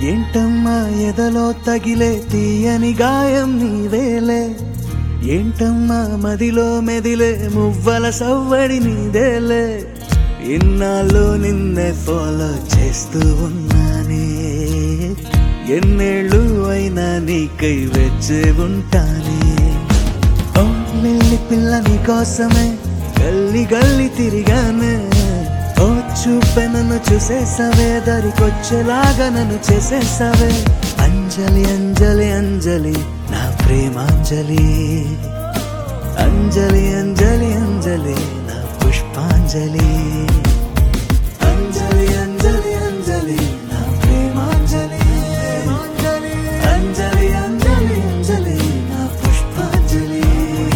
ఏంటమ్మా ఎదలో తగిలే తీయని గాయం నీవేలే ఏంటమ్మా మదిలో మెదిలే మువ్వల సవ్వడి నీదేలే ఇన్నాళ్ళు నిన్నే ఫాలో చేస్తూ ఉన్నానే ఎన్నేళ్ళు అయినా నీకై వెచ్చే ఉంటానే ఓ లిల్లి పిల్ల నీ కోసమే గల్లి గల్లి తిరిగానే ఓ చూపె నన్ను చూసేసావే దరికొచ్చేలాగా నన్ను చేసేసావే అంజలి అంజలి అంజలి నా ప్రేమాంజలి అంజలి అంజలి అంజలి నా పుష్పాంజలి అంజలి అంజలి అంజలి నా ప్రేమాంజలి అంజలి అంజలి అంజలి నా పుష్పాంజలి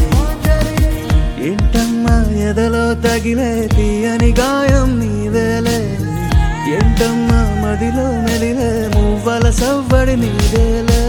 ఏంటమ్మా ఎదలో తగిలే తీయని గాయం నీవేలే ఏంటమ్మా మదిలో మెలిలే మువ్వల సవ్వడి నీవేలే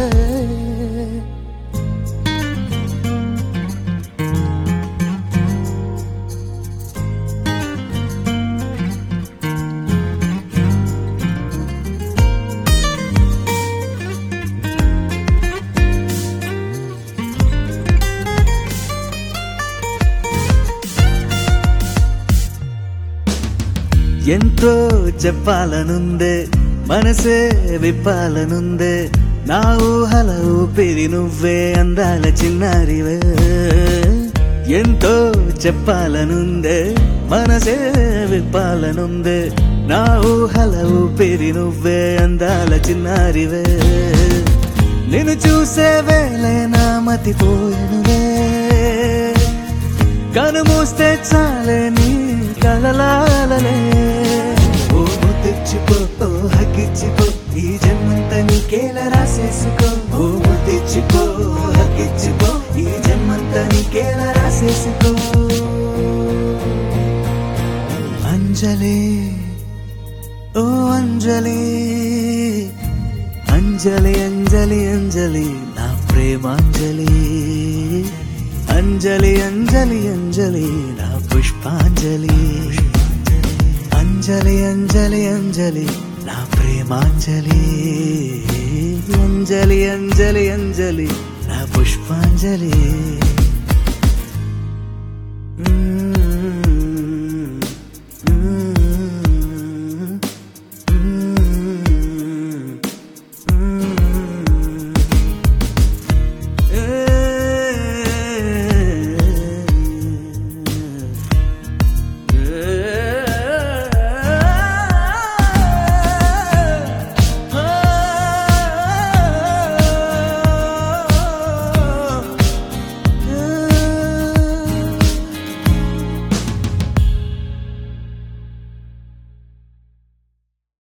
ఎంతో చెప్పాలనుందే మనసే విప్పాలనుందే నా ఊహల ఊపిరి నువ్వే అందాల చిన్నారివే ఎంతో చెప్పాలనుందే మనసే విప్పాలనుందే నా ఊహల ఊపిరి నువ్వే అందాల చిన్నారివే నిన్ను చూసే వేళే నా మతిపోయనువే కను మూస్తే చాలే నీ కలలాలనే ఓ తెచ్చిపో ఓ హక్కిచ్చిపో ఈ జన్మంత నీకేలా రాసేసుకో ఓ తెచ్చిపో ఓ హక్కిచ్చిపో ఈ జన్మంత నీకేలా రాసేసుకో అంజలి ఓ అంజలి అంజలి అంజలి అంజలి నా ప్రేమాంజలి అంజలి అంజలి అంజలి నా పుష్పాంజలి అంజలి అంజలి అంజలి నా ప్రేమాంజలి అంజలి అంజలి అంజలి నా పుష్పాంజలి